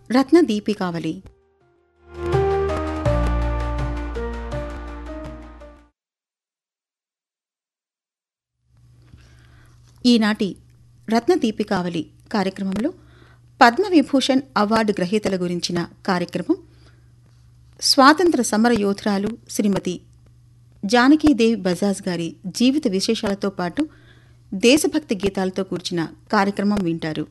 రత్న దీపికావళి ఈనాటి రత్న దీపికావళి కార్యక్రమంలో పద్మవిభూషణ్ అవార్డు గ్రహీతల గురించిన కార్యక్రమం స్వాతంత్ర సమర యోధురాలు శ్రీమతి జానకీదేవి బజాజ్ గారి జీవిత విశేషాలతో పాటు దేశభక్తి గీతాలతో కూర్చిన కార్యక్రమం వింటారు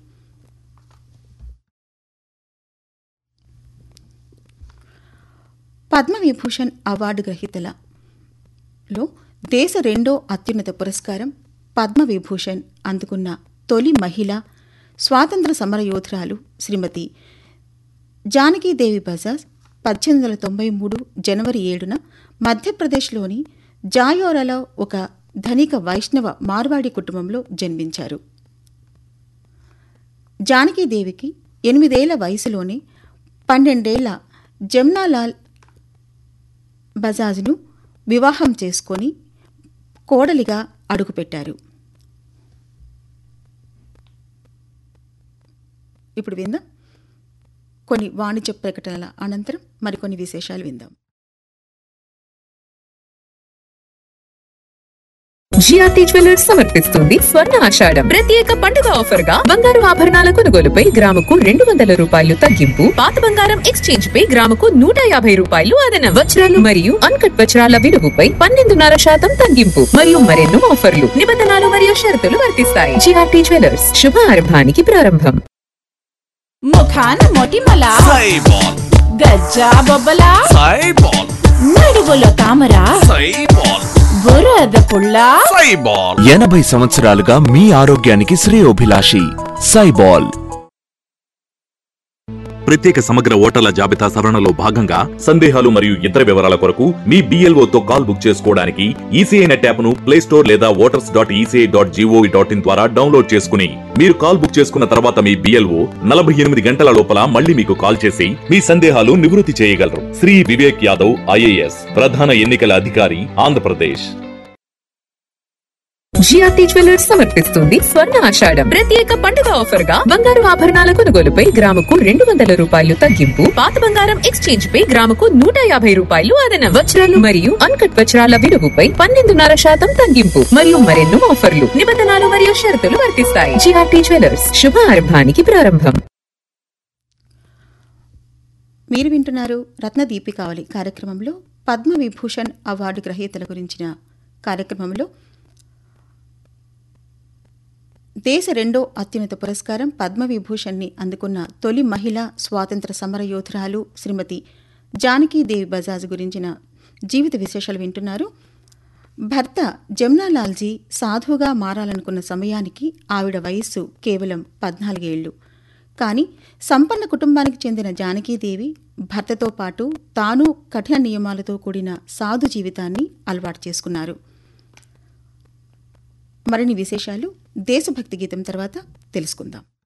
పద్మవిభూషణ్ అవార్డు గ్రహీతలలో దేశ రెండో అత్యున్నత పురస్కారం పద్మవిభూషణ్ అందుకున్న తొలి మహిళ స్వాతంత్ర సమరయోధురాలు శ్రీమతి జానకీదేవి బజాజ్ పద్దెనిమిది వందల తొంభై మూడు జనవరి ఏడున మధ్యప్రదేశ్లోని జాయోరాలో ఒక ధనిక వైష్ణవ మార్వాడి కుటుంబంలో జన్మించారు జానకీదేవికి ఎనిమిదేళ్ల వయసులోనే పన్నెండేళ్ల జమ్నాలాల్ బజాజ్ను వివాహం చేసుకొని కోడలిగా అడుగుపెట్టారు ఇప్పుడు విందాం కొన్ని వాణిజ్య ప్రకటనల అనంతరం మరికొన్ని విశేషాలు విందాం జిఆర్టీ జ్యువెలర్స్ సమర్పిస్తుంది స్వర్ణ ఆషాఢం ప్రత్యేక పండుగ ఆఫర్ గా బంగారు ఆభరణాల కొనుగోలుపై గ్రాముకు రెండు వందల రూపాయలు తగ్గింపు పాత బంగారం ఎక్స్చేంజ్ పై గ్రాముకు నూట యాభై రూపాయలు అదనం వజ్రాలు మరియు అన్కట్ వజ్రాల విలువపై పన్నెండున్నర శాతం తగ్గింపు మరియు మరెన్నో ఆఫర్లు నిబంధనలు మరియు షరతులు వర్తిస్తాయి జిఆర్టీ జ్యువెలర్స్ శుభారంభానికి ప్రారంభం ముఖాన మొటిమల సైబాల్ గజ్జా బొబ్బల సైబాల్ నడువులో తామర సైబాల్ బురద పుల్ల సైబాల్ ఎనభై సంవత్సరాలుగా మీ ఆరోగ్యానికి శ్రేయోభిలాషి సైబాల్ ప్రత్యేక సమగ్ర ఓటర్ల జాబితా సవరణలో భాగంగా సందేహాలు మరియు ఇతర వివరాల కొరకు మీ BLO తో కాల్ బుక్ చేసుకోవడానికి ఈసీఐ నెట్ యాప్ ను ప్లే స్టోర్ లేదా voters dot ECI dot gov dot in ద్వారా డౌన్లోడ్ చేసుకుని మీరు కాల్ బుక్ చేసుకున్న తర్వాత మీ బిఎల్ఓ నలభై ఎనిమిది గంటల లోపల మళ్ళీ మీకు కాల్ చేసి మీ సందేహాలు నివృత్తి చేయగలరు శ్రీ వివేక్ యాదవ్ ఐఏఎస్ ప్రధాన ఎన్నికల అధికారి ఆంధ్రప్రదేశ్ జిఆర్టీ జ్యువెలర్స్ సమర్పిస్తుంది స్వర్ణ ఆషాఢం ప్రత్యేక పండుగ ఆఫర్ గా బంగారు ఆభరణాల కొనుగోలుపై గ్రాముకు రెండు వందల రూపాయలు తగ్గింపు పాత బంగారం ఎక్స్చేంజ్ పై గ్రాముకు నూట యాభై రూపాయలు అదనం వజ్రాలు మరియు అన్కట్ వజ్రాల విలువపై పన్నెండున్నర శాతం తగ్గింపు మరియు మరెన్నో ఆఫర్లు నిబంధనలు మరియు షరతులు వర్తిస్తాయి జిఆర్టీ జ్యువెలర్స్ శుభారంభానికి ప్రారంభం మీరు వింటున్నారు రత్న దీపికావళి కార్యక్రమంలో పద్మవిభూషణ్ అవార్డు గ్రహీతల గురించిన కార్యక్రమంలో దేశ రెండో అత్యున్నత పురస్కారం పద్మవిభూషణ్ని అందుకున్న తొలి మహిళ స్వాతంత్ర సమరయోధురాలు శ్రీమతి జానకీదేవి బజాజ్ గురించిన జీవిత విశేషాలు వింటున్నారు భర్త జమునాలాల్జీ సాధువుగా మారాలనుకున్న సమయానికి ఆవిడ వయస్సు కేవలం పద్నాలుగేళ్లు కానీ సంపన్న కుటుంబానికి చెందిన జానకీదేవి భర్తతో పాటు తాను కఠిన నియమాలతో కూడిన సాధు జీవితాన్ని అలవాటు చేసుకున్నారు మరిన్ని విశేషాలు దేశభక్తి గీతం తర్వాత తెలుసుకుందాం